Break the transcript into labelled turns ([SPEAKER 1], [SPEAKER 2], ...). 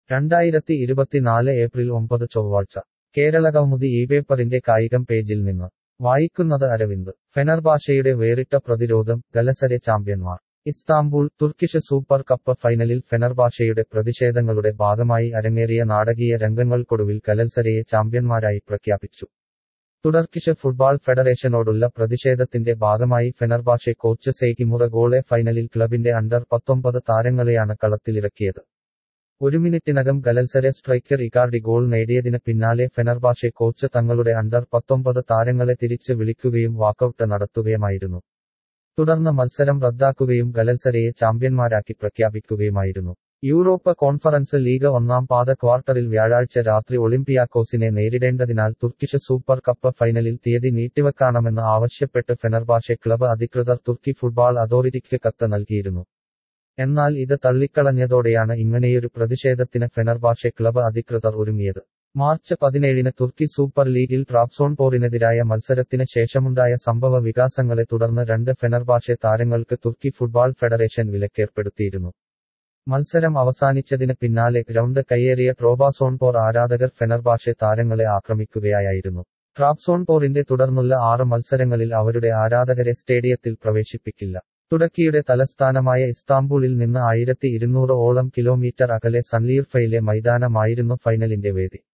[SPEAKER 1] രണ്ടായിരത്തി ഇരുപത്തിനാല് ഏപ്രിൽ ഒമ്പത് ചൊവ്വാഴ്ച കേരളകൗമുദി ഈ പേപ്പറിന്റെ കായികം പേജിൽ നിന്ന് വായിക്കുന്നത് അരവിന്ദ് ഫെനർബാഷയുടെ വേറിട്ട പ്രതിരോധം ഗലസരെ ചാമ്പ്യന്മാർ ഇസ്താംബൂൾ തുർക്കിഷ് സൂപ്പർ കപ്പ് ഫൈനലിൽ ഫെനർബാഷയുടെ പ്രതിഷേധങ്ങളുടെ ഭാഗമായി അരങ്ങേറിയ നാടകീയ രംഗങ്ങൾക്കൊടുവിൽ കലൽസരയെ ചാമ്പ്യന്മാരായി പ്രഖ്യാപിച്ചു തുടർക്കിഷ് ഫുട്ബോൾ ഫെഡറേഷനോടുള്ള പ്രതിഷേധത്തിന്റെ ഭാഗമായി ഫെനർബാഷെ കോച്ച് സെയ്കിമുറ ഗോളെ ഫൈനലിൽ ക്ലബിന്റെ അണ്ടർ പത്തൊമ്പത് താരങ്ങളെയാണ് കളത്തിലിറക്കിയത് ഒരു മിനിറ്റിനകം ഗലൽസരെ സ്ട്രൈക്കർ ഇക്കാർഡി ഗോൾ നേടിയതിന് പിന്നാലെ ഫെനർബാഷെ കോച്ച് തങ്ങളുടെ അണ്ടർ പത്തൊമ്പത് താരങ്ങളെ തിരിച്ച് വിളിക്കുകയും വാക്കൌട്ട് നടത്തുകയുമായിരുന്നു തുടർന്ന് മത്സരം റദ്ദാക്കുകയും ഗലൽസരയെ ചാമ്പ്യന്മാരാക്കി പ്രഖ്യാപിക്കുകയുമായിരുന്നു യൂറോപ്പ് കോൺഫറൻസ് ലീഗ് ഒന്നാം പാദ ക്വാർട്ടറിൽ വ്യാഴാഴ്ച രാത്രി ഒളിമ്പിയാക്കോസിനെ നേരിടേണ്ടതിനാൽ തുർക്കിഷ് സൂപ്പർ കപ്പ് ഫൈനലിൽ തീയതി നീട്ടിവെക്കണമെന്ന് ആവശ്യപ്പെട്ട് ഫെനർബാഷെ ക്ലബ് അധികൃതർ തുർക്കി ഫുട്ബോൾ അതോറിറ്റിക്ക് കത്ത് നൽകിയിരുന്നു എന്നാൽ ഇത് തള്ളിക്കളഞ്ഞതോടെയാണ് ഇങ്ങനെയൊരു പ്രതിഷേധത്തിന് ഫെനർബാഷെ ക്ലബ് അധികൃതർ ഒരുങ്ങിയത് മാർച്ച് പതിനേഴിന് തുർക്കി സൂപ്പർ ലീഗിൽ ട്രാപ്സോൺപോറിനെതിരായ മത്സരത്തിന് ശേഷമുണ്ടായ സംഭവ വികാസങ്ങളെ തുടർന്ന് രണ്ട് ഫെനർബാഷെ താരങ്ങൾക്ക് തുർക്കി ഫുട്ബോൾ ഫെഡറേഷൻ വിലക്കേർപ്പെടുത്തിയിരുന്നു മത്സരം അവസാനിച്ചതിന് പിന്നാലെ ഗ്രൗണ്ട് കയ്യേറിയ ട്രോബാസോൺപോർ ആരാധകർ ഫെനർബാഷെ താരങ്ങളെ ആക്രമിക്കുകയായിരുന്നു ട്രാപ്സോൺപോറിന്റെ തുടർന്നുള്ള ആറ് മത്സരങ്ങളിൽ അവരുടെ ആരാധകരെ സ്റ്റേഡിയത്തിൽ പ്രവേശിപ്പിക്കില്ല തുടക്കിയുടെ തലസ്ഥാനമായ ഇസ്താംബൂളിൽ നിന്ന് ആയിരത്തി ഇരുന്നൂറ് ഓളം കിലോമീറ്റർ അകലെ സൺലീർഫയിലെ മൈതാനമായിരുന്നു ഫൈനലിന്റെ വേദി